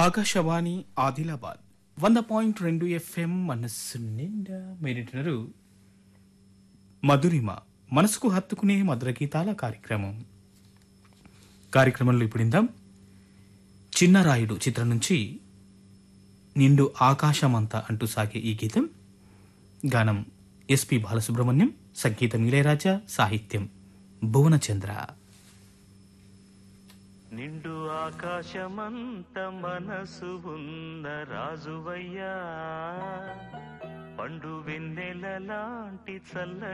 ఆకాశవాణి ఆదిలాబాద్ వంద పాయింట్ రెండు ఎఫ్ఎం మనస్సు నిండా మీరింటున్నారు మధురిమ మనసుకు హత్తుకునే మధుర గీతాల కార్యక్రమం కార్యక్రమంలో ఇప్పుడిందాం చిన్నరాయుడు చిత్రం నుంచి నిండు ఆకాశమంతా అంటూ సాగే ఈ గీతం గానం ఎస్పి బాలసుబ్రహ్మణ్యం సంగీతం ఇళయరాజా సాహిత్యం భువనచంద్ర నిండు ఆకాశమంత మనసు ఉన్న రాజువయ్యా పండు వెన్నెల లాంటి చల్ల